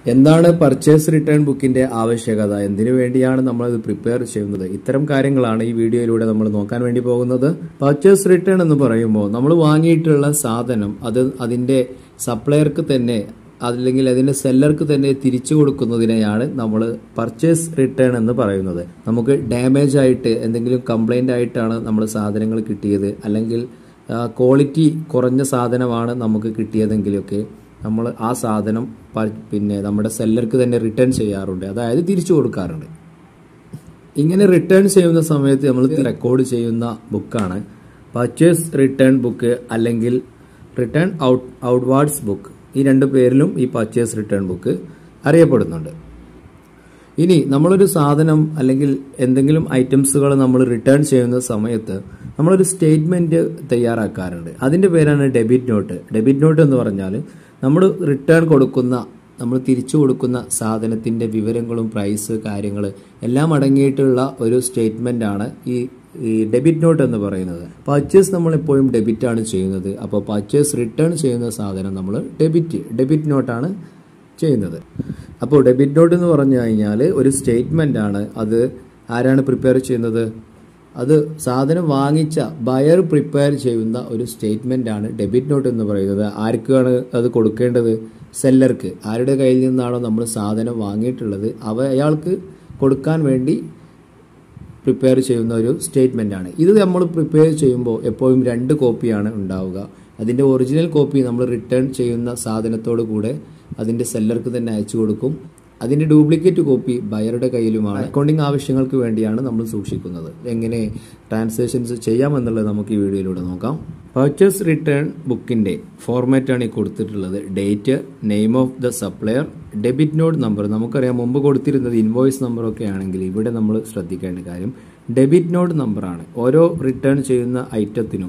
എന്താണ് purchase return ബുക്കിന്റെ ആവശ്യകത എന്തിനു വേണ്ടിയാണ് നമ്മൾ ഇത് പ്രിപ്പയർ ചെയ്യുന്നത് ഇത്തരം കാര്യങ്ങളാണ് ഈ വീഡിയോയിലൂടെ നമ്മൾ നോക്കാൻ വേണ്ടി പോകുന്നത് പർച്ചേസ് റിട്ടേൺ എന്ന് പറയുമ്പോൾ നമ്മൾ വാങ്ങിയിട്ടുള്ള സാധനം അത് അതിന്റെ സപ്ലയർക്ക് തന്നെ അല്ലെങ്കിൽ അതിന്റെ സെല്ലർക്ക് തന്നെ തിരിച്ചു കൊടുക്കുന്നതിനെയാണ് നമ്മൾ പർച്ചേസ് റിട്ടേൺ എന്ന് പറയുന്നത് നമുക്ക് ഡാമേജ് ആയിട്ട് എന്തെങ്കിലും കംപ്ലൈന്റ് ആയിട്ടാണ് നമ്മൾ സാധനങ്ങൾ കിട്ടിയത് അല്ലെങ്കിൽ ക്വാളിറ്റി കുറഞ്ഞ സാധനമാണ് നമുക്ക് കിട്ടിയതെങ്കിലൊക്കെ നമ്മൾ ആ സാധനം പ- പിന്നെ നമ്മുടെ സെല്ലർക്ക് തന്നെ റിട്ടേൺ ചെയ്യാറുണ്ട് അതായത് തിരിച്ചു കൊടുക്കാറുണ്ട് ഇങ്ങനെ റിട്ടേൺ ചെയ്യുന്ന സമയത്ത് നമ്മൾ റെക്കോർഡ് ചെയ്യുന്ന ബുക്കാണ് പർച്ചേസ് റിട്ടേൺ ബുക്ക് അല്ലെങ്കിൽ റിട്ടേൺ ഔട്ട് ഔട്ട്വാർഡ്സ് ബുക്ക് ഈ രണ്ട് പേരിലും ഈ പർച്ചേസ് റിട്ടേൺ ബുക്ക് അറിയപ്പെടുന്നുണ്ട് ഇനി നമ്മളൊരു സാധനം അല്ലെങ്കിൽ എന്തെങ്കിലും ഐറ്റംസുകൾ നമ്മൾ റിട്ടേൺ ചെയ്യുന്ന സമയത്ത് നമ്മളൊരു സ്റ്റേറ്റ്മെന്റ് തയ്യാറാക്കാറുണ്ട് അതിന്റെ പേരാണ് ഡെബിറ്റ് നോട്ട് ഡെബിറ്റ് നോട്ട് എന്ന് പറഞ്ഞാൽ നമ്മൾ റിട്ടേൺ കൊടുക്കുന്ന നമ്മൾ തിരിച്ചു കൊടുക്കുന്ന സാധനത്തിന്റെ വിവരങ്ങളും പ്രൈസ് കാര്യങ്ങൾ എല്ലാം അടങ്ങിയിട്ടുള്ള ഒരു സ്റ്റേറ്റ്മെന്റ് ആണ് ഈ ഈ ഡെബിറ്റ് നോട്ട് എന്ന് പറയുന്നത് പർച്ചേസ് നമ്മൾ എപ്പോഴും ഡെബിറ്റ് ആണ് ചെയ്യുന്നത് അപ്പോൾ പർച്ചേസ് റിട്ടേൺ ചെയ്യുന്ന സാധനം നമ്മൾ ഡെബിറ്റ് ഡെബിറ്റ് നോട്ടാണ് ചെയ്യുന്നത് അപ്പോൾ ഡെബിറ്റ് നോട്ട് എന്ന് പറഞ്ഞു കഴിഞ്ഞാൽ ഒരു സ്റ്റേറ്റ്മെന്റ് ആണ് അത് ആരാണ് പ്രിപ്പയർ ചെയ്യുന്നത് അത് സാധനം വാങ്ങിച്ച ബയർ പ്രിപ്പയർ ചെയ്യുന്ന ഒരു സ്റ്റേറ്റ്മെന്റ് ആണ് ഡെബിറ്റ് നോട്ട് എന്ന് പറയുന്നത് ആർക്കാണ് അത് കൊടുക്കേണ്ടത് സെല്ലർക്ക് ആരുടെ കയ്യിൽ നിന്നാണോ നമ്മൾ സാധനം വാങ്ങിയിട്ടുള്ളത് അവ അയാൾക്ക് കൊടുക്കാൻ വേണ്ടി പ്രിപ്പയർ ചെയ്യുന്ന ഒരു സ്റ്റേറ്റ്മെന്റ് ആണ് ഇത് നമ്മൾ പ്രിപ്പയർ ചെയ്യുമ്പോൾ എപ്പോഴും രണ്ട് കോപ്പിയാണ് ഉണ്ടാവുക അതിന്റെ ഒറിജിനൽ കോപ്പി നമ്മൾ റിട്ടേൺ ചെയ്യുന്ന സാധനത്തോട് കൂടെ അതിന്റെ സെല്ലർക്ക് തന്നെ അയച്ചു കൊടുക്കും അതിന്റെ ഡ്യൂപ്ലിക്കേറ്റ് കോപ്പി ബയറുടെ കയ്യിലുമാണ് അക്കൗണ്ടിങ് ആവശ്യങ്ങൾക്ക് വേണ്ടിയാണ് നമ്മൾ സൂക്ഷിക്കുന്നത് എങ്ങനെ ട്രാൻസാക്ഷൻസ് ചെയ്യാമെന്നുള്ളത് നമുക്ക് ഈ വീഡിയോയിലൂടെ നോക്കാം പർച്ചേസ് റിട്ടേൺ ബുക്കിന്റെ ഫോർമാറ്റ് ആണ് ഈ കൊടുത്തിട്ടുള്ളത് date name of the supplier debit note number നമുക്കറിയാം മുമ്പ് കൊടുത്തിരുന്നത് ഇൻവോയ്സ് നമ്പർ ഒക്കെ ആണെങ്കിൽ ഇവിടെ നമ്മൾ ശ്രദ്ധിക്കേണ്ട കാര്യം ഡെബിറ്റ് നോട്ട് നമ്പറാണ് ഓരോ റിട്ടേൺ ചെയ്യുന്ന ഐറ്റത്തിനും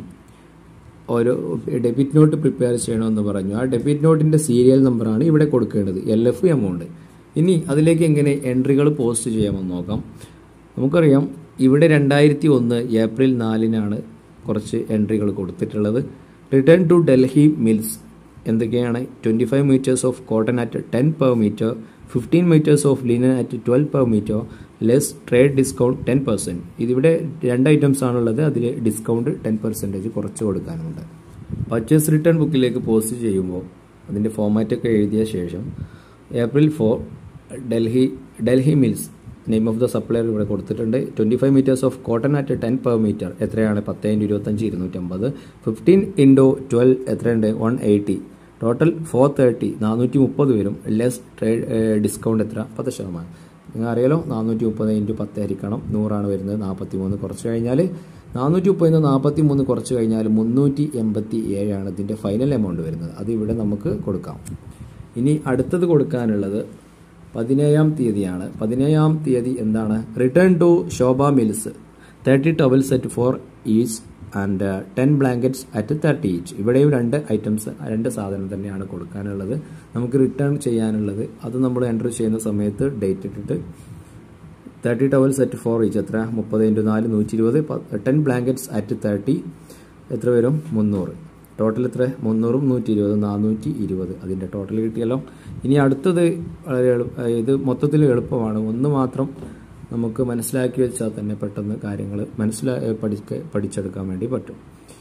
ഓരോ ഡെബിറ്റ് നോട്ട് പ്രിപ്പയർ ചെയ്യണമെന്ന് പറഞ്ഞു ആ ഡെബിറ്റ് നോട്ടിന്റെ സീരിയൽ നമ്പറാണ് ഇവിടെ കൊടുക്കേണ്ടത് എൽ എഫ് എമൗണ്ട് ഇനി അതിലേക്ക് എങ്ങനെ എൻട്രികൾ പോസ്റ്റ് ചെയ്യാമെന്ന് നോക്കാം നമുക്കറിയാം ഇവിടെ രണ്ടായിരത്തി ഒന്ന് ഏപ്രിൽ നാലിനാണ് കുറച്ച് എൻട്രികൾ കൊടുത്തിട്ടുള്ളത് റിട്ടേൺ ടു ഡൽഹി മിൽസ് എന്തൊക്കെയാണ് twenty five metres of cotton at ten per metre fifteen metres of linen at twelve per metre less trade discount ten percent ഇതിവിടെ രണ്ട് ഐറ്റംസ് ആണുള്ളത് അതിൽ ഡിസ്കൗണ്ട് ടെൻ പെർസെൻറ്റേജ് കുറച്ച് കൊടുക്കാനുണ്ട് പർച്ചേസ് റിട്ടേൺ ബുക്കിലേക്ക് പോസ്റ്റ് ചെയ്യുമ്പോൾ അതിൻ്റെ ഫോമാറ്റൊക്കെ എഴുതിയ ശേഷം April four Delhi Delhi mills name of the supplier ഇവിടെ കൊടുത്തിട്ടുണ്ട് twenty five metres of cotton at ten per metre എത്രയാണ് പത്ത് ഇൻറ്റു ഇരുപത്തഞ്ച് ഇരുന്നൂറ്റമ്പത് ഫിഫ്റ്റീൻ ഇൻറ്റു ട്വൽവ് എത്രയുണ്ട് one eighty total four thirty നാനൂറ്റി മുപ്പത് വരും ലെസ് ട്രേഡ് ഡിസ്കൗണ്ട് എത്ര പത്ത് ശതമാനം നിങ്ങൾ അറിയാലോ നാനൂറ്റി മുപ്പത് ഇൻറ്റു പത്ത് ആയിരിക്കണം നൂറാണ് വരുന്നത് നാൽപ്പത്തി മൂന്ന് കുറച്ച് കഴിഞ്ഞാൽ നാനൂറ്റി മുപ്പതിൽ നിന്ന് നാൽപ്പത്തി മൂന്ന് കുറച്ച് കഴിഞ്ഞാൽ മുന്നൂറ്റി എൺപത്തി ഏഴാണ് ഇതിൻ്റെ ഫൈനൽ എമൗണ്ട് വരുന്നത് അത് ഇവിടെ നമുക്ക് കൊടുക്കാം ഇനി അടുത്തത് കൊടുക്കാനുള്ളത് പതിനേഴാം തീയതിയാണ് പതിനേഴാം തീയതി എന്താണ് return to Shobha mills thirty towels at four each and ten blankets at thirty each ഇവിടെയും രണ്ട് ഐറ്റംസ് രണ്ട് സാധനം തന്നെയാണ് കൊടുക്കാനുള്ളത് നമുക്ക് റിട്ടേൺ ചെയ്യാനുള്ളത് അത് നമ്മൾ എൻ്റർ ചെയ്യുന്ന സമയത്ത് ഡേറ്റ് ഇട്ടിട്ട് thirty towels at four each എത്ര മുപ്പത് ഇൻറ്റു നാല് നൂറ്റി ഇരുപത് ടെൻ ബ്ലാങ്കറ്റ്സ് അറ്റ് തേർട്ടി എത്ര വരും മുന്നൂറ് ടോട്ടൽ എത്ര മുന്നൂറും നൂറ്റി ഇരുപത് നാനൂറ്റി ഇരുപത് അതിൻ്റെ ടോട്ടൽ കിട്ടിയല്ലോ ഇനി അടുത്തത് വളരെ എളുപ്പ ഇത് മൊത്തത്തിൽ എളുപ്പമാണ് ഒന്ന് മാത്രം നമുക്ക് മനസ്സിലാക്കി വെച്ചാൽ തന്നെ പെട്ടെന്ന് കാര്യങ്ങൾ മനസ്സിലാ പഠിക്ക പഠിച്ചെടുക്കാൻ വേണ്ടി പറ്റും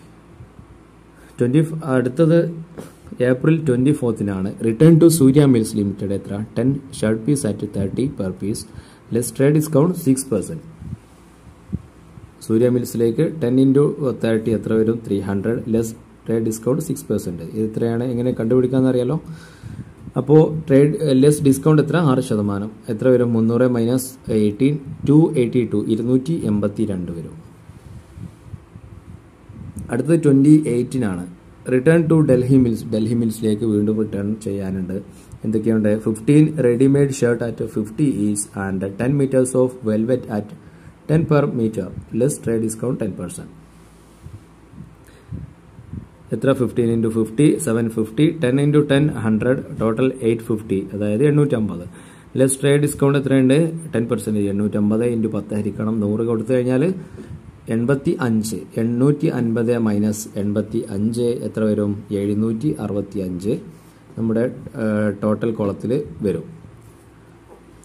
ട്വൻറ്റി അടുത്തത് ഏപ്രിൽ ട്വൻറ്റി ഫോർത്തിനാണ് return to Surya mills limited എത്ര ten shirt piece at thirty per piece less trade discount six percent Surya മിൽസിലേക്ക് ടെൻ ഇൻറ്റു തേർട്ടി എത്ര വരും three hundred less trade discount six percent ഇത് എത്രയാണ് എങ്ങനെ കണ്ടുപിടിക്കാമെന്ന് അറിയാലോ അപ്പോൾ ട്രേഡ് ലെസ് ഡിസ്കൗണ്ട് എത്ര ആറ് ശതമാനം എത്ര വരും മുന്നൂറ് minus eighteen two eighty two ഇരുന്നൂറ്റി എൺപത്തി രണ്ട് വരും അടുത്തത് ട്വൻറ്റി എയ്റ്റിനാണ് return to Delhi mills Delhi മിൽസിലേക്ക് വീണ്ടും റിട്ടേൺ ചെയ്യാനുണ്ട് എന്തൊക്കെയുണ്ട് fifteen readymade shirt at fifty each and ten metres of velvet at ten per metre less trade discount ten percent എത്ര fifteen into fifty seven fifty ten into ten hundred total eight fifty അതായത് എണ്ണൂറ്റമ്പത് less trade discount എത്രയുണ്ട് ten percentage എണ്ണൂറ്റമ്പത് into പത്ത് ഹരിക്കണം നൂറ് കൊടുത്തു കഴിഞ്ഞാൽ എൺപത്തി അഞ്ച് എണ്ണൂറ്റി അൻപത് മൈനസ് എൺപത്തി അഞ്ച് എത്ര വരും എഴുന്നൂറ്റി അറുപത്തി അഞ്ച് നമ്മുടെ ടോട്ടൽ കുളത്തിൽ വരും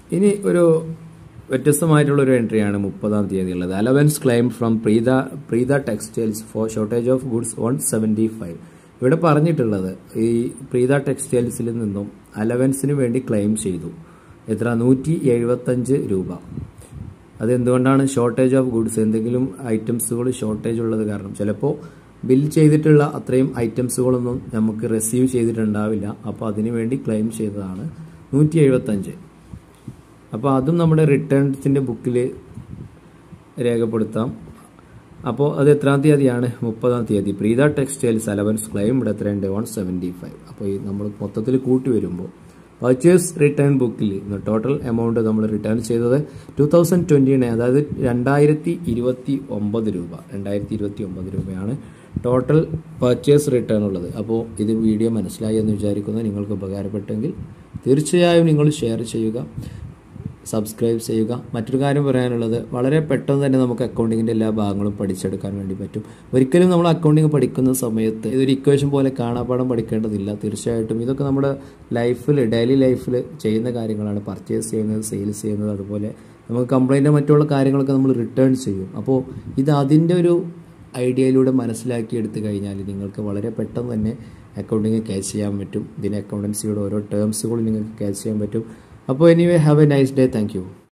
ഇനി ഒരു വ്യത്യസ്തമായിട്ടുള്ള ഒരു എൻട്രിയാണ് മുപ്പതാം തീയതി ഉള്ളത് allowance claim from Preetha Preetha textiles for shortage of goods one seventy five ഇവിടെ പറഞ്ഞിട്ടുള്ളത് ഈ പ്രീത ടെക്സ്റ്റൈൽസിൽ നിന്നും അലവൻസിന് വേണ്ടി ക്ലെയിം ചെയ്തു എത്ര നൂറ്റി എഴുപത്തഞ്ച് രൂപ അതെന്തുകൊണ്ടാണ് ഷോർട്ടേജ് ഓഫ് ഗുഡ്സ് എന്തെങ്കിലും ഐറ്റംസുകൾ ഷോർട്ടേജ് ഉള്ളത് കാരണം ചിലപ്പോൾ ബിൽ ചെയ്തിട്ടുള്ള അത്രയും ഐറ്റംസുകളൊന്നും നമുക്ക് റിസീവ് ചെയ്തിട്ടുണ്ടാവില്ല അപ്പോൾ അതിനു വേണ്ടി ക്ലെയിം ചെയ്തതാണ് നൂറ്റി എഴുപത്തഞ്ച് അപ്പോൾ അതും നമ്മുടെ റിട്ടേൺസിൻ്റെ ബുക്കിൽ രേഖപ്പെടുത്താം അപ്പോൾ അത് എത്രാം തീയതിയാണ് മുപ്പതാം തീയതി പ്രീത ടെക്സ്റ്റൈൽസ് അലവൻസ് ക്ലെയിം ഇവിടെ എത്രയുണ്ട് വൺ സെവൻറ്റി ഫൈവ് അപ്പോൾ ഈ നമ്മൾ മൊത്തത്തിൽ കൂട്ടി വരുമ്പോൾ പർച്ചേസ് റിട്ടേൺ ബുക്കിൽ ടോട്ടൽ എമൗണ്ട് നമ്മൾ റിട്ടേൺ ചെയ്തത് ടു തൗസൻഡ് ട്വൻറ്റിനെ അതായത് രണ്ടായിരത്തി ഇരുപത്തി ഒമ്പത് രൂപ രണ്ടായിരത്തി ഇരുപത്തി ഒമ്പത് രൂപയാണ് ടോട്ടൽ പർച്ചേസ് റിട്ടേൺ ഉള്ളത് അപ്പോൾ ഇത് വീഡിയോ മനസ്സിലായി എന്ന് വിചാരിക്കുന്നു നിങ്ങൾക്ക് ഉപകാരപ്പെട്ടെങ്കിൽ തീർച്ചയായും നിങ്ങൾ ഷെയർ ചെയ്യുക സബ്സ്ക്രൈബ് ചെയ്യുക മറ്റൊരു കാര്യം പറയാനുള്ളത് വളരെ പെട്ടെന്ന് തന്നെ നമുക്ക് അക്കൗണ്ടിങ്ങിൻ്റെ എല്ലാ ഭാഗങ്ങളും പഠിച്ചെടുക്കാൻ വേണ്ടി പറ്റും ഒരിക്കലും നമ്മൾ അക്കൗണ്ടിങ് പഠിക്കുന്ന സമയത്ത് ഇതൊരു ഇക്വേഷൻ പോലെ കാണാപ്പാടം പഠിക്കേണ്ടതില്ല തീർച്ചയായിട്ടും ഇതൊക്കെ നമ്മുടെ ലൈഫിൽ ഡെയിലി ലൈഫിൽ ചെയ്യുന്ന കാര്യങ്ങളാണ് പർച്ചേസ് ചെയ്യുന്നത് സെയിൽസ് ചെയ്യുന്നത് അതുപോലെ നമുക്ക് കംപ്ലൈൻറ്റ് മറ്റുള്ള കാര്യങ്ങളൊക്കെ നമ്മൾ റിട്ടേൺ ചെയ്യും അപ്പോൾ ഇത് അതിൻ്റെ ഒരു ഐഡിയയിലൂടെ മനസ്സിലാക്കി എടുത്തു കഴിഞ്ഞാൽ നിങ്ങൾക്ക് വളരെ പെട്ടെന്ന് തന്നെ അക്കൗണ്ടിങ് ക്യാച്ച് ചെയ്യാൻ പറ്റും ഇതിന് അക്കൗണ്ടൻസിയുടെ ഓരോ ടേംസുകളും നിങ്ങൾക്ക് ക്യാച്ച് ചെയ്യാൻ പറ്റും അപ്പോൾ anyway have a nice day thank